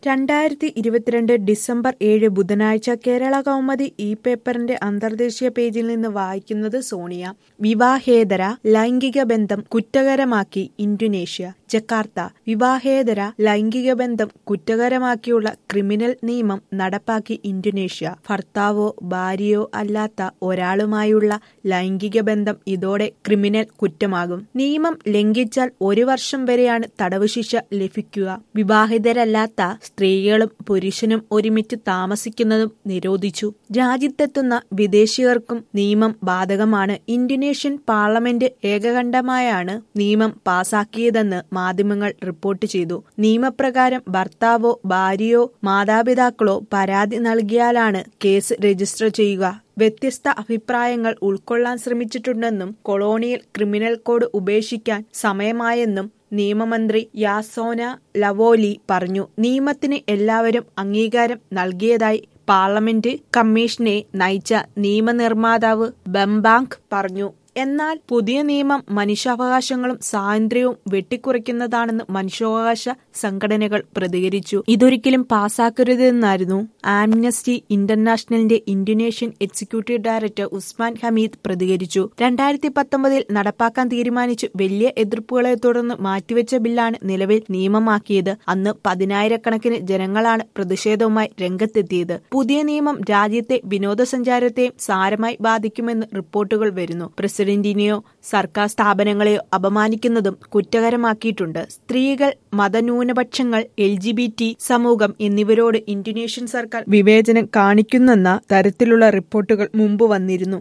രണ്ടായിരത്തി ഇരുപത്തിരണ്ട് ഡിസംബർ ഏഴ് ബുധനാഴ്ച കേരള കൗമുദി ഈ പേപ്പറിന്റെ അന്തർദേശീയ പേജിൽ നിന്ന് വായിക്കുന്നത് സോണിയ വിവാഹേതര ലൈംഗിക ബന്ധം കുറ്റകരമാക്കി ഇന്തോനേഷ്യ ജക്കാർത്ത വിവാഹേതര ലൈംഗിക ബന്ധം കുറ്റകരമാക്കിയുള്ള ക്രിമിനൽ നിയമം നടപ്പാക്കി ഇന്തോനേഷ്യ ഭർത്താവോ ഭാര്യയോ അല്ലാത്ത ഒരാളുമായുള്ള ലൈംഗിക ബന്ധം ഇതോടെ ക്രിമിനൽ കുറ്റമാകും നിയമം ലംഘിച്ചാൽ ഒരു വർഷം വരെയാണ് തടവ് ശിക്ഷ ലഭിക്കുക വിവാഹിതരല്ലാത്ത സ്ത്രീകളും പുരുഷനും ഒരുമിച്ച് താമസിക്കുന്നതും നിരോധിച്ചു രാജ്യത്തെത്തുന്ന വിദേശികർക്കും നിയമം ബാധകമാണ് ഇന്തോനേഷ്യൻ പാർലമെന്റ് ഏകകണ്ഠമായാണ് നിയമം പാസാക്കിയതെന്ന് മാധ്യമങ്ങൾ റിപ്പോർട്ട് ചെയ്തു നിയമപ്രകാരം ഭർത്താവോ ഭാര്യയോ മാതാപിതാക്കളോ പരാതി നൽകിയാലാണ് കേസ് രജിസ്റ്റർ ചെയ്യുക വ്യത്യസ്ത അഭിപ്രായങ്ങൾ ഉൾക്കൊള്ളാൻ ശ്രമിച്ചിട്ടുണ്ടെന്നും കൊളോണിയൽ ക്രിമിനൽ കോഡ് ഉപേക്ഷിക്കാൻ സമയമായെന്നും നിയമമന്ത്രി യാസോന ലവോലി പറഞ്ഞു നിയമത്തിന് എല്ലാവരും അംഗീകാരം നൽകിയതായി പാർലമെന്റ് കമ്മീഷനെ നയിച്ച നിയമനിർമ്മാതാവ് ബംബാങ്ക് പറഞ്ഞു എന്നാൽ പുതിയ നിയമം മനുഷ്യാവകാശങ്ങളും സ്വാതന്ത്ര്യവും വെട്ടിക്കുറയ്ക്കുന്നതാണെന്ന് മനുഷ്യാവകാശ സംഘടനകൾ പ്രതികരിച്ചു ഇതൊരിക്കലും പാസാക്കരുതെന്നായിരുന്നു ആംനസ്റ്റി ഇന്റർനാഷണലിന്റെ Indonesian executive director Usman Hamid പ്രതികരിച്ചു രണ്ടായിരത്തി പത്തൊമ്പതിൽ നടപ്പാക്കാൻ തീരുമാനിച്ചു വലിയ എതിർപ്പുകളെ തുടർന്ന് മാറ്റിവെച്ച ബില്ലാണ് നിലവിൽ നിയമമാക്കിയത് അന്ന് പതിനായിരക്കണക്കിന് ജനങ്ങളാണ് പ്രതിഷേധവുമായി രംഗത്തെത്തിയത് പുതിയ നിയമം രാജ്യത്തെ വിനോദസഞ്ചാരത്തെയും സാരമായി ബാധിക്കുമെന്ന് റിപ്പോർട്ടുകൾ വരുന്നു പ്രസിഡന്റിനെയോ സർക്കാർ സ്ഥാപനങ്ങളെയോ അപമാനിക്കുന്നതും കുറ്റകരമാക്കിയിട്ടുണ്ട് സ്ത്രീകൾ മതന്യൂനപക്ഷങ്ങൾ എൽ ജി ബി ടി സമൂഹം എന്നിവരോട് ഇന്തോനേഷ്യൻ സർക്കാർ വിവേചനം കാണിക്കുന്നെന്ന തരത്തിലുള്ള റിപ്പോർട്ടുകൾ മുമ്പ് വന്നിരുന്നു